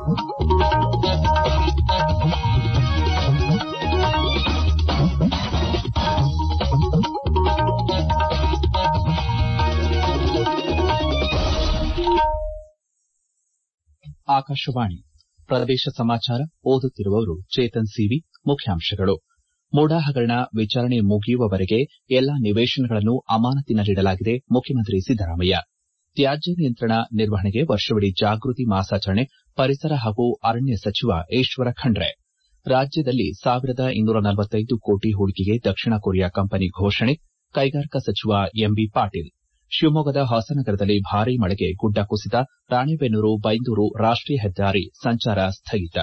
ಆಕಾಶವಾಣಿ ಪ್ರದೇಶ ಸಮಾಚಾರ ಓದುತ್ತಿರುವವರು ಚೇತನ್ ಸಿವಿ ಮುಖ್ಯಾಂಶಗಳು ಮೂಡಾ ಹಗರಣ ವಿಚಾರಣೆ ಮುಗಿಯುವವರೆಗೆ ಎಲ್ಲಾ ನಿವೇಶನಗಳನ್ನು ಅಮಾನತಿನಲ್ಲಿಡಲಾಗಿದೆ ಮುಖ್ಯಮಂತ್ರಿ ಸಿದ್ದರಾಮಯ್ಯ ತ್ಯಾಜ್ಯ ನಿಯಂತ್ರಣ ನಿರ್ವಹಣೆಗೆ ವರ್ಷವಿಡೀ ಜಾಗೃತಿ ಮಾಸಾಚರಣೆ ಪರಿಸರ ಹಾಗೂ ಅರಣ್ಯ ಸಚಿವ ಈಶ್ವರ ಖಂಡ್ರೆ ರಾಜ್ಯದಲ್ಲಿ ಸಾವಿರದ ಇನ್ನೂರ ನಲವತ್ತೈದು ಕೋಟಿ ಹೂಡಿಕೆಗೆ ದಕ್ಷಿಣ ಕೊರಿಯಾ ಕಂಪನಿ ಘೋಷಣೆ ಕೈಗಾರಿಕಾ ಸಚಿವ ಎಂಬಿ ಪಾಟೀಲ್ ಶಿವಮೊಗ್ಗದ ಹೊಸನಗರದಲ್ಲಿ ಭಾರೀ ಮಳೆಗೆ ಗುಡ್ಡ ಕುಸಿತ ರಾಣೆಬೆನ್ನೂರು ಬೈಂದೂರು ರಾಷ್ಟೀಯ ಹೆದ್ದಾರಿ ಸಂಚಾರ ಸ್ಥಗಿತ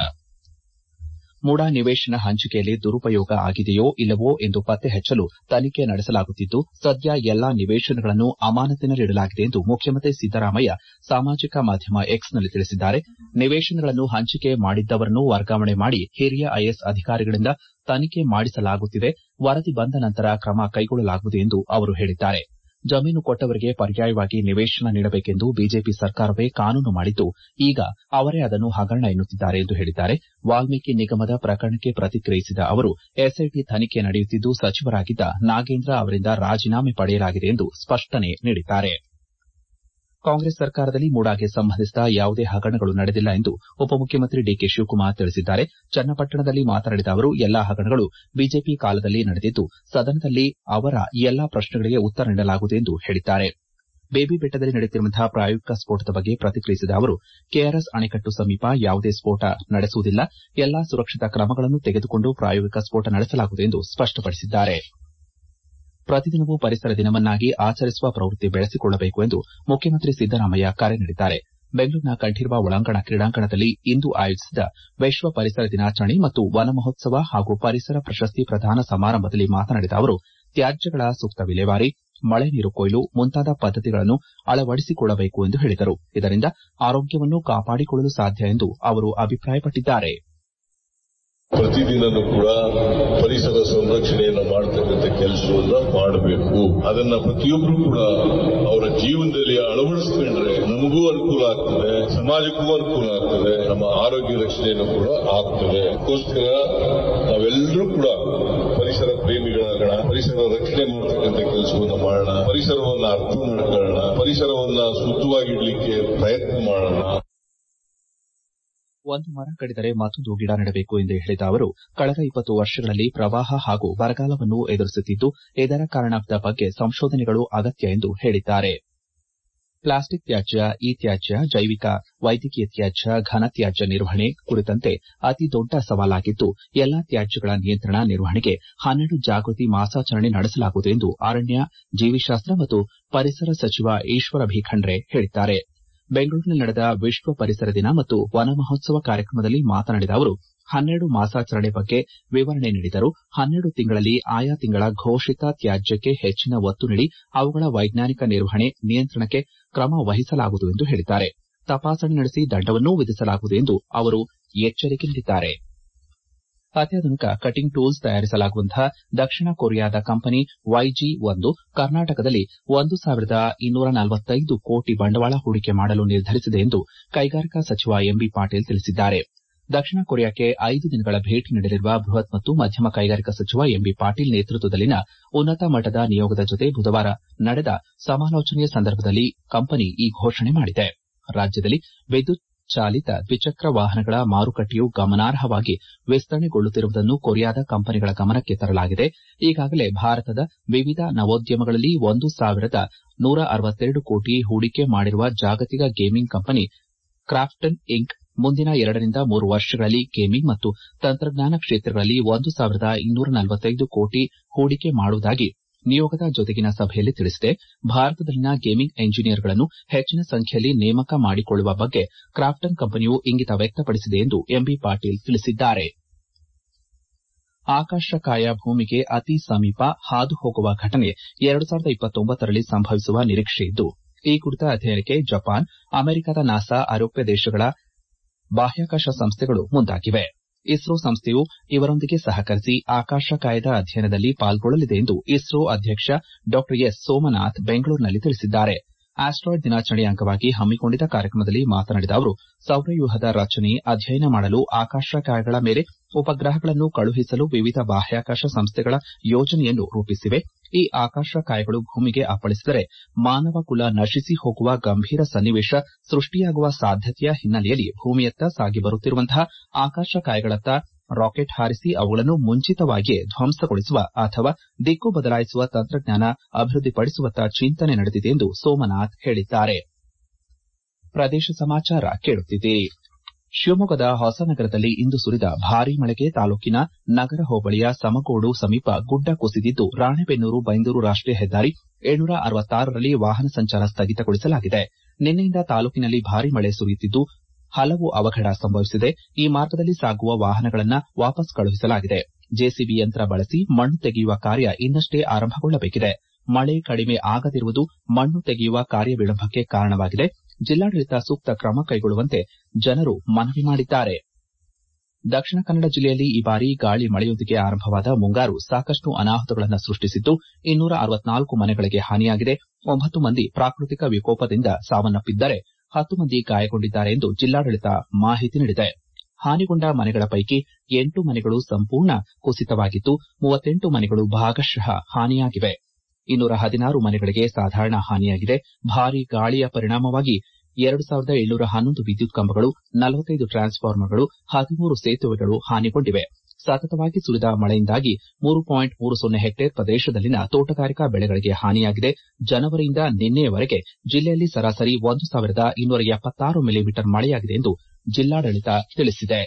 ಮೂಡಾ ನಿವೇಶನ ಹಂಚಿಕೆಯಲ್ಲಿ ದುರುಪಯೋಗ ಆಗಿದೆಯೋ ಇಲ್ಲವೋ ಎಂದು ಪತ್ತೆ ಹಚ್ಚಲು ತನಿಖೆ ನಡೆಸಲಾಗುತ್ತಿದ್ದು ಸದ್ಯ ಎಲ್ಲಾ ನಿವೇಶನಗಳನ್ನು ಅಮಾನತಿನಲ್ಲಿಡಲಾಗಿದೆ ಎಂದು ಮುಖ್ಯಮಂತ್ರಿ ಸಿದ್ದರಾಮಯ್ಯ ಸಾಮಾಜಿಕ ಮಾಧ್ಯಮ ಎಕ್ಸ್ನಲ್ಲಿ ತಿಳಿಸಿದ್ದಾರೆ ನಿವೇಶನಗಳನ್ನು ಹಂಚಿಕೆ ಮಾಡಿದ್ದವರನ್ನು ವರ್ಗಾವಣೆ ಮಾಡಿ ಹಿರಿಯ ಐಎಎಸ್ ಅಧಿಕಾರಿಗಳಿಂದ ತನಿಖೆ ಮಾಡಿಸಲಾಗುತ್ತಿದೆ ವರದಿ ಬಂದ ನಂತರ ಕ್ರಮ ಕೈಗೊಳ್ಳಲಾಗುವುದು ಎಂದು ಅವರು ಹೇಳಿದ್ದಾರೆ ಜಮೀನು ಕೊಟ್ಟವರಿಗೆ ಪರ್ಯಾಯವಾಗಿ ನಿವೇಶನ ನೀಡಬೇಕೆಂದು ಬಿಜೆಪಿ ಸರ್ಕಾರವೇ ಕಾನೂನು ಮಾಡಿದ್ದು ಈಗ ಅವರೇ ಅದನ್ನು ಹಗರಣ ಎನ್ನುತ್ತಿದ್ದಾರೆ ಎಂದು ಹೇಳಿದ್ದಾರೆ ವಾಲ್ಮೀಕಿ ನಿಗಮದ ಪ್ರಕರಣಕ್ಕೆ ಪ್ರತಿಕ್ರಿಯಿಸಿದ ಅವರು ಎಸ್ಐಟಿ ತನಿಖೆ ನಡೆಯುತ್ತಿದ್ದು ಸಚಿವರಾಗಿದ್ದ ನಾಗೇಂದ್ರ ಅವರಿಂದ ರಾಜೀನಾಮೆ ಪಡೆಯಲಾಗಿದೆ ಎಂದು ಸ್ಪಷ್ಟನೆ ನೀಡಿದ್ದಾರೆ ಕಾಂಗ್ರೆಸ್ ಸರ್ಕಾರದಲ್ಲಿ ಮೂಡಾಗೆ ಸಂಬಂಧಿಸಿದ ಯಾವುದೇ ಹಗರಣಗಳು ನಡೆದಿಲ್ಲ ಎಂದು ಉಪಮುಖ್ಯಮಂತ್ರಿ ಡಿಕೆ ಶಿವಕುಮಾರ್ ತಿಳಿಸಿದ್ದಾರೆ ಚನ್ನಪಟ್ಟಣದಲ್ಲಿ ಮಾತನಾಡಿದ ಅವರು ಎಲ್ಲಾ ಹಗರಣಗಳು ಬಿಜೆಪಿ ಕಾಲದಲ್ಲಿ ನಡೆದಿದ್ದು ಸದನದಲ್ಲಿ ಅವರ ಎಲ್ಲಾ ಪ್ರಶ್ನೆಗಳಿಗೆ ಉತ್ತರ ನೀಡಲಾಗುವುದು ಎಂದು ಹೇಳಿದ್ದಾರೆ ಬೇಬಿ ಬೆಟ್ಟದಲ್ಲಿ ನಡೆಯುತ್ತಿರುವಂತಹ ಪ್ರಾಯೋಗಿಕ ಸ್ಫೋಟದ ಬಗ್ಗೆ ಪ್ರತಿಕ್ರಿಯಿಸಿದ ಅವರು ಕೆಆರ್ಎಸ್ ಅಣೆಕಟ್ಟು ಸಮೀಪ ಯಾವುದೇ ಸ್ಫೋಟ ನಡೆಸುವುದಿಲ್ಲ ಎಲ್ಲಾ ಸುರಕ್ಷತಾ ಕ್ರಮಗಳನ್ನು ತೆಗೆದುಕೊಂಡು ಪ್ರಾಯೋಗಿಕ ಸ್ಫೋಟ ನಡೆಸಲಾಗುವುದು ಎಂದು ಸ್ಪಷ್ಟಪಡಿಸಿದ್ದಾರೆ ಪ್ರತಿದಿನವೂ ಪರಿಸರ ದಿನವನ್ನಾಗಿ ಆಚರಿಸುವ ಪ್ರವೃತ್ತಿ ಬೆಳೆಸಿಕೊಳ್ಳಬೇಕು ಎಂದು ಮುಖ್ಯಮಂತ್ರಿ ಸಿದ್ದರಾಮಯ್ಯ ಕರೆ ನೀಡಿದ್ದಾರೆ ಬೆಂಗಳೂರಿನ ಕಂಠೀರವ ಒಳಾಂಗಣ ಕ್ರೀಡಾಂಗಣದಲ್ಲಿ ಇಂದು ಆಯೋಜಿಸಿದ್ದ ವಿಶ್ವ ಪರಿಸರ ದಿನಾಚರಣೆ ಮತ್ತು ವನ ಮಹೋತ್ಸವ ಹಾಗೂ ಪರಿಸರ ಪ್ರಶಸ್ತಿ ಪ್ರದಾನ ಸಮಾರಂಭದಲ್ಲಿ ಮಾತನಾಡಿದ ಅವರು ತ್ಯಾಜ್ಯಗಳ ಸೂಕ್ತ ವಿಲೇವಾರಿ ಮಳೆ ನೀರು ಕೊಯ್ಲು ಮುಂತಾದ ಪದ್ದತಿಗಳನ್ನು ಅಳವಡಿಸಿಕೊಳ್ಳಬೇಕು ಎಂದು ಹೇಳಿದರು ಇದರಿಂದ ಆರೋಗ್ಯವನ್ನು ಕಾಪಾಡಿಕೊಳ್ಳಲು ಸಾಧ್ಯ ಎಂದು ಅವರು ಅಭಿಪ್ರಾಯಪಟ್ಟಿದ್ದಾರೆ ಪ್ರತಿದಿನನೂ ಕೂಡ ಪರಿಸರ ಸಂರಕ್ಷಣೆಯನ್ನು ಮಾಡತಕ್ಕಂಥ ಕೆಲಸವನ್ನ ಮಾಡಬೇಕು ಅದನ್ನ ಪ್ರತಿಯೊಬ್ಬರು ಕೂಡ ಅವರ ಜೀವನದಲ್ಲಿ ಅಳವಡಿಸಿಕೊಂಡ್ರೆ ನಮಗೂ ಅನುಕೂಲ ಆಗ್ತದೆ ಸಮಾಜಕ್ಕೂ ಅನುಕೂಲ ಆಗ್ತದೆ ನಮ್ಮ ಆರೋಗ್ಯ ರಕ್ಷಣೆಯನ್ನು ಕೂಡ ಆಗ್ತದೆ ಅದಕ್ಕೋಸ್ಕರ ನಾವೆಲ್ಲರೂ ಕೂಡ ಪರಿಸರ ಪ್ರೇಮಿಗಳಾಗೋಣ ಪರಿಸರ ರಕ್ಷಣೆ ಮಾಡತಕ್ಕಂಥ ಕೆಲಸವನ್ನ ಮಾಡೋಣ ಪರಿಸರವನ್ನ ಅರ್ಥ ಮಾಡ್ಕೊಳ್ಳೋಣ ಪರಿಸರವನ್ನ ಶುದ್ಧವಾಗಿಡ್ಲಿಕ್ಕೆ ಪ್ರಯತ್ನ ಮಾಡೋಣ ಒಂದು ಮರ ಕಡಿದರೆ ಮತ್ತೊಂದು ಗಿಡ ನೆಡಬೇಕು ಎಂದು ಹೇಳಿದ ಅವರು ಕಳೆದ ಇಪ್ಪತ್ತು ವರ್ಷಗಳಲ್ಲಿ ಪ್ರವಾಹ ಹಾಗೂ ಬರಗಾಲವನ್ನು ಎದುರಿಸುತ್ತಿದ್ದು ಇದರ ಕಾರಣದ ಬಗ್ಗೆ ಸಂಶೋಧನೆಗಳು ಅಗತ್ಯ ಎಂದು ಹೇಳಿದ್ದಾರೆ ಪ್ಲಾಸ್ಟಿಕ್ ತ್ಯಾಜ್ಯ ಇ ತ್ಯಾಜ್ಯ ಜೈವಿಕ ವೈದ್ಯಕೀಯ ತ್ಯಾಜ್ಯ ಘನ ತ್ಯಾಜ್ಯ ನಿರ್ವಹಣೆ ಕುರಿತಂತೆ ಅತಿ ದೊಡ್ಡ ಸವಾಲಾಗಿದ್ದು ಎಲ್ಲಾ ತ್ಯಾಜ್ಯಗಳ ನಿಯಂತ್ರಣ ನಿರ್ವಹಣೆಗೆ ಹನ್ನೆರಡು ಜಾಗೃತಿ ಮಾಸಾಚರಣೆ ನಡೆಸಲಾಗುವುದು ಎಂದು ಅರಣ್ಯ ಜೀವಿಶಾಸ್ತ್ರ ಮತ್ತು ಪರಿಸರ ಸಚಿವ ಈಶ್ವರ ಭಿ ಖಂಡ್ರೆ ಹೇಳಿದ್ದಾರೆ ಬೆಂಗಳೂರಿನಲ್ಲಿ ನಡೆದ ವಿಶ್ವ ಪರಿಸರ ದಿನ ಮತ್ತು ವನ ಮಹೋತ್ಸವ ಕಾರ್ಯಕ್ರಮದಲ್ಲಿ ಮಾತನಾಡಿದ ಅವರು ಹನ್ನೆರಡು ಮಾಸಾಚರಣೆ ಬಗ್ಗೆ ವಿವರಣೆ ನೀಡಿದರು ಹನ್ನೆರಡು ತಿಂಗಳಲ್ಲಿ ಆಯಾ ತಿಂಗಳ ಘೋಷಿತ ತ್ಯಾಜ್ಯಕ್ಕೆ ಹೆಚ್ಚಿನ ಒತ್ತು ನೀಡಿ ಅವುಗಳ ವೈಜ್ಞಾನಿಕ ನಿರ್ವಹಣೆ ನಿಯಂತ್ರಣಕ್ಕೆ ಕ್ರಮ ವಹಿಸಲಾಗುವುದು ಎಂದು ಹೇಳಿದ್ದಾರೆ ತಪಾಸಣೆ ನಡೆಸಿ ದಂಡವನ್ನೂ ವಿಧಿಸಲಾಗುವುದು ಎಂದು ಅವರು ಎಚ್ಚರಿಕೆ ನೀಡಿದ್ದಾರೆ ಅತ್ಯಾಧುನಿಕ ಕಟಿಂಗ್ ಟೂಲ್ಸ್ ತಯಾರಿಸಲಾಗುವಂತಹ ದಕ್ಷಿಣ ಕೊರಿಯಾದ ಕಂಪನಿ ವೈಜಿ ಒಂದು ಕರ್ನಾಟಕದಲ್ಲಿ ಒಂದು ಸಾವಿರದ ಇನ್ನೂರ ನಲವತ್ತೈದು ಕೋಟಿ ಬಂಡವಾಳ ಹೂಡಿಕೆ ಮಾಡಲು ನಿರ್ಧರಿಸಿದೆ ಎಂದು ಕೈಗಾರಿಕಾ ಸಚಿವ ಎಂಬಿ ಪಾಟೀಲ್ ತಿಳಿಸಿದ್ದಾರೆ ದಕ್ಷಿಣ ಕೊರಿಯಾಕ್ಕೆ ಐದು ದಿನಗಳ ಭೇಟಿ ನೀಡಲಿರುವ ಬೃಹತ್ ಮತ್ತು ಮಧ್ಯಮ ಕೈಗಾರಿಕಾ ಸಚಿವ ಎಂಬಿ ಪಾಟೀಲ್ ನೇತೃತ್ವದಲ್ಲಿನ ಉನ್ನತ ಮಟ್ಟದ ನಿಯೋಗದ ಜೊತೆ ಬುಧವಾರ ನಡೆದ ಸಮಾಲೋಚನೆಯ ಸಂದರ್ಭದಲ್ಲಿ ಕಂಪನಿ ಈ ಘೋಷಣೆ ಮಾಡಿದೆ ರಾಜ್ಯದಲ್ಲಿ ವಿದ್ಯುತ್ ಚಾಲಿತ ದ್ವಿಚಕ್ರ ವಾಹನಗಳ ಮಾರುಕಟ್ಟೆಯು ಗಮನಾರ್ಹವಾಗಿ ವಿಸ್ತರಣೆಗೊಳ್ಳುತ್ತಿರುವುದನ್ನು ಕೊರಿಯಾದ ಕಂಪನಿಗಳ ಗಮನಕ್ಕೆ ತರಲಾಗಿದೆ ಈಗಾಗಲೇ ಭಾರತದ ವಿವಿಧ ನವೋದ್ಯಮಗಳಲ್ಲಿ ಒಂದು ಸಾವಿರದ ನೂರ ಅರವತ್ತೆರಡು ಕೋಟಿ ಹೂಡಿಕೆ ಮಾಡಿರುವ ಜಾಗತಿಕ ಗೇಮಿಂಗ್ ಕಂಪನಿ ಕ್ರಾಫ್ಟನ್ ಇಂಕ್ ಮುಂದಿನ ಎರಡರಿಂದ ಮೂರು ವರ್ಷಗಳಲ್ಲಿ ಗೇಮಿಂಗ್ ಮತ್ತು ತಂತ್ರಜ್ಞಾನ ಕ್ಷೇತ್ರಗಳಲ್ಲಿ ಒಂದು ಸಾವಿರದ ಇನ್ನೂರ ನಲವತ್ತೈದು ಕೋಟಿ ಹೂಡಿಕೆ ಮಾಡುವುದಾಗಿ ನಿಯೋಗದ ಜೊತೆಗಿನ ಸಭೆಯಲ್ಲಿ ತಿಳಿಸಿದೆ ಭಾರತದಲ್ಲಿನ ಗೇಮಿಂಗ್ ಎಂಜಿನಿಯರ್ಗಳನ್ನು ಹೆಚ್ಚಿನ ಸಂಖ್ಯೆಯಲ್ಲಿ ನೇಮಕ ಮಾಡಿಕೊಳ್ಳುವ ಬಗ್ಗೆ ಕ್ರಾಫ್ಟನ್ ಕಂಪನಿಯು ಇಂಗಿತ ವ್ಯಕ್ತಪಡಿಸಿದೆ ಎಂದು ಎಂಬಿ ಪಾಟೀಲ್ ತಿಳಿಸಿದ್ದಾರೆ ಆಕಾಶಕಾಯ ಭೂಮಿಗೆ ಅತಿ ಸಮೀಪ ಹಾದು ಹೋಗುವ ಘಟನೆ ಎರಡು ಸಾವಿರದ ಇಪ್ಪತ್ತೊಂಬತ್ತರಲ್ಲಿ ಸಂಭವಿಸುವ ನಿರೀಕ್ಷೆಯಿದ್ದು ಈ ಕುರಿತ ಅಧ್ಯಯನಕ್ಕೆ ಜಪಾನ್ ಅಮೆರಿಕದ ನಾಸಾ ಐರೋಪ್ಯ ದೇಶಗಳ ಬಾಹ್ಯಾಕಾಶ ಸಂಸ್ಥೆಗಳು ಮುಂದಾಗಿವೆ ಇಸ್ರೋ ಸಂಸ್ಥೆಯು ಇವರೊಂದಿಗೆ ಸಹಕರಿಸಿ ಆಕಾಶಕಾಯದ ಅಧ್ಯಯನದಲ್ಲಿ ಪಾಲ್ಗೊಳ್ಳಲಿದೆ ಎಂದು ಇಸ್ರೋ ಅಧ್ಯಕ್ಷ ಡಾ ಎಸ್ ಸೋಮನಾಥ್ ಬೆಂಗಳೂರಿನಲ್ಲಿ ತಿಳಿಸಿದ್ದಾರೆ ಆಸ್ಟಾಯ್ಡ್ ದಿನಾಚರಣೆಯ ಅಂಗವಾಗಿ ಹಮ್ಮಿಕೊಂಡಿದ್ದ ಕಾರ್ಯಕ್ರಮದಲ್ಲಿ ಮಾತನಾಡಿದ ಅವರು ಸೌರವ್ಯೂಹದ ರಚನೆ ಅಧ್ಯಯನ ಮಾಡಲು ಆಕಾಶಕಾಯಗಳ ಮೇಲೆ ಉಪಗ್ರಹಗಳನ್ನು ಕಳುಹಿಸಲು ವಿವಿಧ ಬಾಹ್ಯಾಕಾಶ ಸಂಸ್ಥೆಗಳ ಯೋಜನೆಯನ್ನು ರೂಪಿಸಿವೆ ಈ ಆಕಾಶಕಾಯಗಳು ಭೂಮಿಗೆ ಅಪ್ಪಳಿಸಿದರೆ ಮಾನವ ಕುಲ ನಶಿಸಿ ಹೋಗುವ ಗಂಭೀರ ಸನ್ನಿವೇಶ ಸೃಷ್ಟಿಯಾಗುವ ಸಾಧ್ಯತೆಯ ಹಿನ್ನೆಲೆಯಲ್ಲಿ ಭೂಮಿಯತ್ತ ಸಾಗಿ ಬರುತ್ತಿರುವಂತಹ ಆಕಾಶಕಾಯಗಳತ್ತ ರಾಕೆಟ್ ಹಾರಿಸಿ ಅವುಗಳನ್ನು ಮುಂಚಿತವಾಗಿಯೇ ಧ್ವಂಸಗೊಳಿಸುವ ಅಥವಾ ದಿಕ್ಕು ಬದಲಾಯಿಸುವ ತಂತ್ರಜ್ಞಾನ ಅಭಿವೃದ್ಧಿಪಡಿಸುವತ್ತ ಚಿಂತನೆ ನಡೆದಿದೆ ಎಂದು ಸೋಮನಾಥ್ ಹೇಳಿದ್ದಾರೆ ಪ್ರದೇಶ ಸಮಾಚಾರ ಕೇಳುತ್ತಿದ್ದೀರಿ ಶಿವಮೊಗ್ಗದ ಹೊಸನಗರದಲ್ಲಿ ಇಂದು ಸುರಿದ ಭಾರೀ ಮಳೆಗೆ ತಾಲೂಕಿನ ನಗರ ಹೋಬಳಿಯ ಸಮಗೋಡು ಸಮೀಪ ಗುಡ್ಡ ಕುಸಿದಿದ್ದು ರಾಣೆಬೆನ್ನೂರು ಬೈಂದೂರು ರಾಷ್ಟೀಯ ಹೆದ್ದಾರಿ ಏಳ್ನೂರ ಅರವತ್ತಾರರಲ್ಲಿ ವಾಹನ ಸಂಚಾರ ಸ್ಥಗಿತಗೊಳಿಸಲಾಗಿದೆ ನಿನ್ನೆಯಿಂದ ತಾಲೂಕಿನಲ್ಲಿ ಭಾರೀ ಮಳೆ ಸುರಿಯುತ್ತಿದ್ದು ಹಲವು ಅವಘಡ ಸಂಭವಿಸಿದೆ ಈ ಮಾರ್ಗದಲ್ಲಿ ಸಾಗುವ ವಾಹನಗಳನ್ನು ವಾಪಸ್ ಕಳುಹಿಸಲಾಗಿದೆ ಜೆಸಿಬಿ ಯಂತ್ರ ಬಳಸಿ ಮಣ್ಣು ತೆಗೆಯುವ ಕಾರ್ಯ ಇನ್ನಷ್ಟೇ ಆರಂಭಗೊಳ್ಳಬೇಕಿದೆ ಮಳೆ ಕಡಿಮೆ ಆಗದಿರುವುದು ಮಣ್ಣು ತೆಗೆಯುವ ಕಾರ್ಯ ವಿಳಂಬಕ್ಕೆ ಕಾರಣವಾಗಿದೆ ಜಿಲ್ಲಾಡಳಿತ ಸೂಕ್ತ ಕ್ರಮ ಕೈಗೊಳ್ಳುವಂತೆ ಜನರು ಮನವಿ ಮಾಡಿದ್ದಾರೆ ದಕ್ಷಿಣ ಕನ್ನಡ ಜಿಲ್ಲೆಯಲ್ಲಿ ಈ ಬಾರಿ ಗಾಳಿ ಮಳೆಯೊಂದಿಗೆ ಆರಂಭವಾದ ಮುಂಗಾರು ಸಾಕಷ್ಟು ಅನಾಹುತಗಳನ್ನು ಸೃಷ್ಟಿಸಿದ್ದು ಇನ್ನೂರ ಅರವತ್ನಾಲ್ಕು ಮನೆಗಳಿಗೆ ಹಾನಿಯಾಗಿದೆ ಒಂಬತ್ತು ಮಂದಿ ಪ್ರಾಕೃತಿಕ ವಿಕೋಪದಿಂದ ಸಾವನ್ನಪ್ಪಿದ್ದರೆ ಹತ್ತು ಮಂದಿ ಗಾಯಗೊಂಡಿದ್ದಾರೆ ಎಂದು ಜಿಲ್ಲಾಡಳಿತ ಮಾಹಿತಿ ನೀಡಿದೆ ಹಾನಿಗೊಂಡ ಮನೆಗಳ ಪೈಕಿ ಎಂಟು ಮನೆಗಳು ಸಂಪೂರ್ಣ ಕುಸಿತವಾಗಿದ್ದು ಮೂವತ್ತೆಂಟು ಮನೆಗಳು ಭಾಗಶಃ ಹಾನಿಯಾಗಿವೆ ಇನ್ನೂರ ಹದಿನಾರು ಮನೆಗಳಿಗೆ ಸಾಧಾರಣ ಹಾನಿಯಾಗಿದೆ ಭಾರೀ ಗಾಳಿಯ ಪರಿಣಾಮವಾಗಿ ಎರಡು ಸಾವಿರದ ಏಳ್ನೂರ ಹನ್ನೊಂದು ವಿದ್ಯುತ್ ಕಂಬಗಳು ನಲವತ್ತೈದು ಟ್ರಾನ್ಸ್ಫಾರ್ಮರ್ಗಳು ಹದಿಮೂರು ಸೇತುವೆಗಳು ಹಾನಿಗೊಂಡಿವೆ ಸತತವಾಗಿ ಸುರಿದ ಮಳೆಯಿಂದಾಗಿ ಮೂರು ಪಾಯಿಂಟ್ ಮೂರು ಸೊನ್ನೆ ಹೆಕ್ಟೇರ್ ಪ್ರದೇಶದಲ್ಲಿನ ತೋಟಗಾರಿಕಾ ಬೆಳೆಗಳಿಗೆ ಹಾನಿಯಾಗಿದೆ ಜನವರಿಯಿಂದ ನಿನ್ನೆಯವರೆಗೆ ಜಿಲ್ಲೆಯಲ್ಲಿ ಸರಾಸರಿ ಒಂದು ಸಾವಿರದ ಇನ್ನೂರ ಎಪ್ಪತ್ತಾರು ಮಿಲಿಮೀಟರ್ ಮಳೆಯಾಗಿದೆ ಎಂದು ಜಿಲ್ಲಾಡಳಿತ ತಿಳಿಸಿದೆ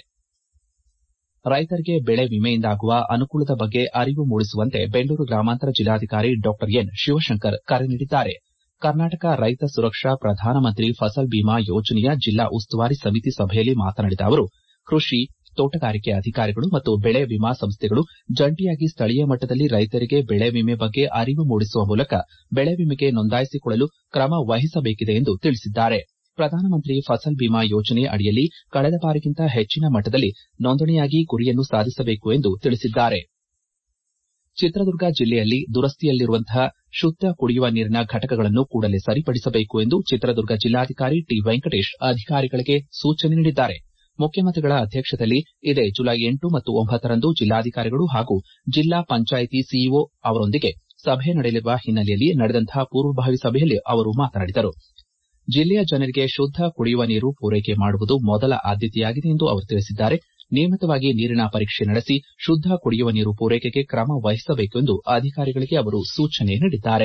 ರೈತರಿಗೆ ಬೆಳೆ ವಿಮೆಯಿಂದಾಗುವ ಅನುಕೂಲದ ಬಗ್ಗೆ ಅರಿವು ಮೂಡಿಸುವಂತೆ ಬೆಂಗಳೂರು ಗ್ರಾಮಾಂತರ ಜಿಲ್ಲಾಧಿಕಾರಿ ಡಾ ಎನ್ ಶಿವಶಂಕರ್ ಕರೆ ನೀಡಿದ್ದಾರೆ ಕರ್ನಾಟಕ ರೈತ ಸುರಕ್ಷಾ ಪ್ರಧಾನಮಂತ್ರಿ ಫಸಲ್ ಬಿಮಾ ಯೋಜನೆಯ ಜಿಲ್ಲಾ ಉಸ್ತುವಾರಿ ಸಮಿತಿ ಸಭೆಯಲ್ಲಿ ಮಾತನಾಡಿದ ಅವರು ಕೃಷಿ ತೋಟಗಾರಿಕೆ ಅಧಿಕಾರಿಗಳು ಮತ್ತು ಬೆಳೆ ವಿಮಾ ಸಂಸ್ಥೆಗಳು ಜಂಟಿಯಾಗಿ ಸ್ಥಳೀಯ ಮಟ್ಟದಲ್ಲಿ ರೈತರಿಗೆ ಬೆಳೆ ವಿಮೆ ಬಗ್ಗೆ ಅರಿವು ಮೂಡಿಸುವ ಮೂಲಕ ಬೆಳೆ ವಿಮೆಗೆ ನೋಂದಾಯಿಸಿಕೊಳ್ಳಲು ಕ್ರಮ ವಹಿಸಬೇಕಿದೆ ಎಂದು ತಿಳಿಸಿದ್ದಾರೆ ಪ್ರಧಾನಮಂತ್ರಿ ಫಸಲ್ ಬಿಮಾ ಯೋಜನೆ ಅಡಿಯಲ್ಲಿ ಕಳೆದ ಬಾರಿಗಿಂತ ಹೆಚ್ಚಿನ ಮಟ್ಟದಲ್ಲಿ ನೋಂದಣಿಯಾಗಿ ಗುರಿಯನ್ನು ಸಾಧಿಸಬೇಕು ಎಂದು ತಿಳಿಸಿದ್ದಾರೆ ಚಿತ್ರದುರ್ಗ ಜಿಲ್ಲೆಯಲ್ಲಿ ದುರಸ್ತಿಯಲ್ಲಿರುವಂತಹ ಶುದ್ದ ಕುಡಿಯುವ ನೀರಿನ ಘಟಕಗಳನ್ನು ಕೂಡಲೇ ಸರಿಪಡಿಸಬೇಕು ಎಂದು ಚಿತ್ರದುರ್ಗ ಜಿಲ್ಲಾಧಿಕಾರಿ ಟಿ ವೆಂಕಟೇಶ್ ಅಧಿಕಾರಿಗಳಿಗೆ ಸೂಚನೆ ನೀಡಿದ್ದಾರೆ ಮುಖ್ಯಮಂತ್ರಿಗಳ ಅಧ್ಯಕ್ಷತೆಯಲ್ಲಿ ಇದೇ ಜುಲೈ ಎಂಟು ಮತ್ತು ಒಂಬತ್ತರಂದು ಜಿಲ್ಲಾಧಿಕಾರಿಗಳು ಹಾಗೂ ಜಿಲ್ಲಾ ಪಂಚಾಯಿತಿ ಸಿಇಒ ಅವರೊಂದಿಗೆ ಸಭೆ ನಡೆಯಲಿರುವ ಹಿನ್ನೆಲೆಯಲ್ಲಿ ನಡೆದಂತಹ ಪೂರ್ವಭಾವಿ ಸಭೆಯಲ್ಲಿ ಅವರು ಮಾತನಾಡಿದರು ಜಿಲ್ಲೆಯ ಜನರಿಗೆ ಶುದ್ದ ಕುಡಿಯುವ ನೀರು ಪೂರೈಕೆ ಮಾಡುವುದು ಮೊದಲ ಆದ್ಯತೆಯಾಗಿದೆ ಎಂದು ಅವರು ತಿಳಿಸಿದ್ದಾರೆ ನಿಯಮಿತವಾಗಿ ನೀರಿನ ಪರೀಕ್ಷೆ ನಡೆಸಿ ಶುದ್ದ ಕುಡಿಯುವ ನೀರು ಪೂರೈಕೆಗೆ ಕ್ರಮ ವಹಿಸಬೇಕು ಎಂದು ಅಧಿಕಾರಿಗಳಿಗೆ ಅವರು ಸೂಚನೆ ನೀಡಿದ್ದಾರೆ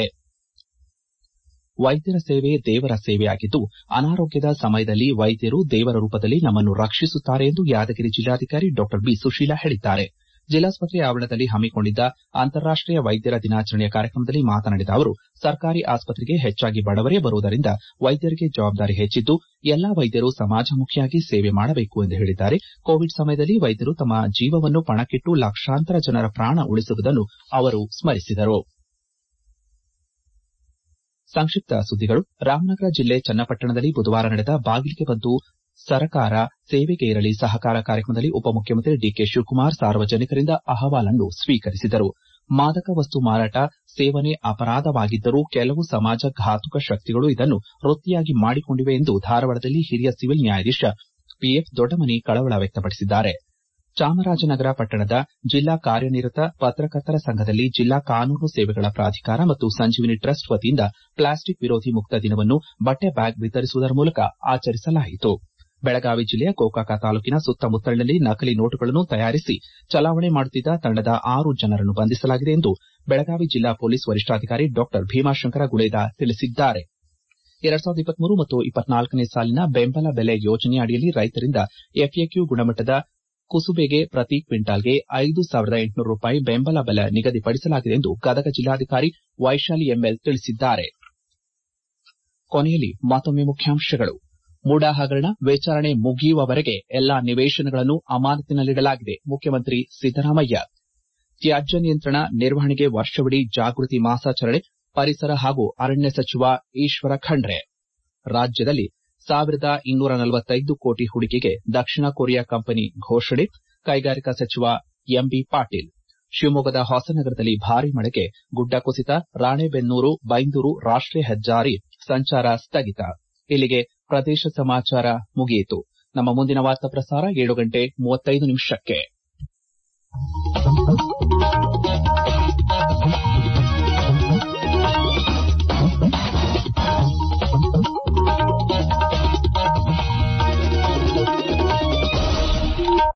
ವೈದ್ಯರ ಸೇವೆ ದೇವರ ಸೇವೆಯಾಗಿದ್ದು ಅನಾರೋಗ್ಯದ ಸಮಯದಲ್ಲಿ ವೈದ್ಯರು ದೇವರ ರೂಪದಲ್ಲಿ ನಮ್ಮನ್ನು ರಕ್ಷಿಸುತ್ತಾರೆ ಎಂದು ಯಾದಗಿರಿ ಜಿಲ್ಲಾಧಿಕಾರಿ ಡಾ ಬಿ ಸುಶೀಲಾ ಹೇಳಿದ್ದಾರೆ ಜಿಲ್ಲಾಸ್ಪತ್ರೆ ಆವರಣದಲ್ಲಿ ಹಮ್ಮಿಕೊಂಡಿದ್ದ ಅಂತಾರಾಷ್ಟೀಯ ವೈದ್ಯರ ದಿನಾಚರಣೆಯ ಕಾರ್ಯಕ್ರಮದಲ್ಲಿ ಮಾತನಾಡಿದ ಅವರು ಸರ್ಕಾರಿ ಆಸ್ಪತ್ರೆಗೆ ಹೆಚ್ಚಾಗಿ ಬಡವರೇ ಬರುವುದರಿಂದ ವೈದ್ಯರಿಗೆ ಜವಾಬ್ದಾರಿ ಹೆಚ್ಚಿದ್ದು ಎಲ್ಲಾ ವೈದ್ಯರು ಸಮಾಜಮುಖಿಯಾಗಿ ಸೇವೆ ಮಾಡಬೇಕು ಎಂದು ಹೇಳಿದ್ದಾರೆ ಕೋವಿಡ್ ಸಮಯದಲ್ಲಿ ವೈದ್ಯರು ತಮ್ಮ ಜೀವವನ್ನು ಪಣಕ್ಕಿಟ್ಟು ಲಕ್ಷಾಂತರ ಜನರ ಪ್ರಾಣ ಉಳಿಸುವುದನ್ನು ಅವರು ಸ್ಮರಿಸಿದರು ಸಂಕ್ಷಿಪ್ತ ಸುದ್ದಿಗಳು ರಾಮನಗರ ಜಿಲ್ಲೆ ಚನ್ನಪಟ್ಟಣದಲ್ಲಿ ಬುಧವಾರ ನಡೆದ ಬಾಗಿಲಿಗೆ ಬಂದು ಸರಕಾರ ಸೇವೆಗೆ ಇರಲಿ ಸಹಕಾರ ಕಾರ್ಯಕ್ರಮದಲ್ಲಿ ಉಪಮುಖ್ಯಮಂತ್ರಿ ಡಿಕೆ ಶಿವಕುಮಾರ್ ಸಾರ್ವಜನಿಕರಿಂದ ಅಹವಾಲನ್ನು ಸ್ವೀಕರಿಸಿದರು ಮಾದಕ ವಸ್ತು ಮಾರಾಟ ಸೇವನೆ ಅಪರಾಧವಾಗಿದ್ದರೂ ಕೆಲವು ಸಮಾಜ ಘಾತುಕ ಶಕ್ತಿಗಳು ಇದನ್ನು ವೃತ್ತಿಯಾಗಿ ಮಾಡಿಕೊಂಡಿವೆ ಎಂದು ಧಾರವಾಡದಲ್ಲಿ ಹಿರಿಯ ಸಿವಿಲ್ ನ್ಯಾಯಾಧೀಶ ಪಿಎಫ್ ದೊಡ್ಡಮನಿ ಕಳವಳ ವ್ಯಕ್ತಪಡಿಸಿದ್ದಾರೆ ಚಾಮರಾಜನಗರ ಪಟ್ಟಣದ ಜಿಲ್ಲಾ ಕಾರ್ಯನಿರತ ಪತ್ರಕರ್ತರ ಸಂಘದಲ್ಲಿ ಜಿಲ್ಲಾ ಕಾನೂನು ಸೇವೆಗಳ ಪ್ರಾಧಿಕಾರ ಮತ್ತು ಸಂಜೀವಿನಿ ಟ್ರಸ್ಟ್ ವತಿಯಿಂದ ಪ್ಲಾಸ್ಟಿಕ್ ವಿರೋಧಿ ಮುಕ್ತ ದಿನವನ್ನು ಬಟ್ಟೆ ಬ್ಯಾಗ್ ವಿತರಿಸುವುದರ ಮೂಲಕ ಆಚರಿಸಲಾಯಿತು ಬೆಳಗಾವಿ ಜಿಲ್ಲೆಯ ಗೋಕಾಕ ತಾಲೂಕಿನ ಸುತ್ತಮುತ್ತಲಿನಲ್ಲಿ ನಕಲಿ ನೋಟುಗಳನ್ನು ತಯಾರಿಸಿ ಚಲಾವಣೆ ಮಾಡುತ್ತಿದ್ದ ತಂಡದ ಆರು ಜನರನ್ನು ಬಂಧಿಸಲಾಗಿದೆ ಎಂದು ಬೆಳಗಾವಿ ಜಿಲ್ಲಾ ಪೊಲೀಸ್ ವರಿಷ್ಠಾಧಿಕಾರಿ ಡಾ ಭೀಮಾಶಂಕರ ಗುಳೇದ ತಿಳಿಸಿದ್ದಾರೆ ಎರಡ್ ಸಾವಿರದ ಇಪ್ಪತ್ಮೂರು ಮತ್ತು ಇಪ್ಪತ್ನಾಲ್ಕನೇ ಸಾಲಿನ ಬೆಂಬಲ ಬೆಲೆ ಯೋಜನೆ ಅಡಿಯಲ್ಲಿ ರೈತರಿಂದ ಎಫ್ಎಕ್ಯೂ ಗುಣಮಟ್ಟದ ಕುಸುಬೆಗೆ ಪ್ರತಿ ಕ್ವಿಂಟಾಲ್ಗೆ ಐದು ಸಾವಿರದ ಎಂಟುನೂರು ರೂಪಾಯಿ ಬೆಂಬಲ ಬೆಲೆ ನಿಗದಿಪಡಿಸಲಾಗಿದೆ ಎಂದು ಗದಗ ಜಿಲ್ಲಾಧಿಕಾರಿ ವೈಶಾಲಿ ಎಂಎಲ್ ತಿಳಿಸಿದ್ದಾರೆ ಕೊನೆಯಲ್ಲಿ ಮತ್ತೊಮ್ಮೆ ಮುಖ್ಯಾಂಶಗಳು ಮೂಡಾ ಹಗರಣ ವಿಚಾರಣೆ ಮುಗಿಯುವವರೆಗೆ ಎಲ್ಲಾ ನಿವೇಶನಗಳನ್ನು ಅಮಾನತಿನಲ್ಲಿಡಲಾಗಿದೆ ಮುಖ್ಯಮಂತ್ರಿ ಸಿದ್ದರಾಮಯ್ಯ ತ್ಯಾಜ್ಯ ನಿಯಂತ್ರಣ ನಿರ್ವಹಣೆಗೆ ವರ್ಷವಿಡೀ ಜಾಗೃತಿ ಮಾಸಾಚರಣೆ ಪರಿಸರ ಹಾಗೂ ಅರಣ್ಯ ಸಚಿವ ಈಶ್ವರ ಖಂಡ್ರೆ ರಾಜ್ಯದಲ್ಲಿ ಸಾವಿರದ ಇನ್ನೂರ ನಲವತ್ತೈದು ಕೋಟಿ ಹೂಡಿಕೆಗೆ ದಕ್ಷಿಣ ಕೊರಿಯಾ ಕಂಪನಿ ಘೋಷಣೆ ಕೈಗಾರಿಕಾ ಸಚಿವ ಎಂಬಿ ಪಾಟೀಲ್ ಶಿವಮೊಗ್ಗದ ಹೊಸನಗರದಲ್ಲಿ ಭಾರೀ ಮಳೆಗೆ ಗುಡ್ಡ ಕುಸಿತ ರಾಣೆಬೆನ್ನೂರು ಬೈಂದೂರು ರಾಷ್ಟೀಯ ಹೆದ್ದಾರಿ ಸಂಚಾರ ಸ್ಥಗಿತ ಇಲ್ಲಿಗೆ ಪ್ರದೇಶ ಸಮಾಚಾರ ಮುಗಿಯಿತು ನಮ್ಮ ಮುಂದಿನ ವಾರ್ತಾ ಪ್ರಸಾರ ಏಳು ಗಂಟೆ ಮೂವತ್ತೈದು ನಿಮಿಷಕ್ಕೆ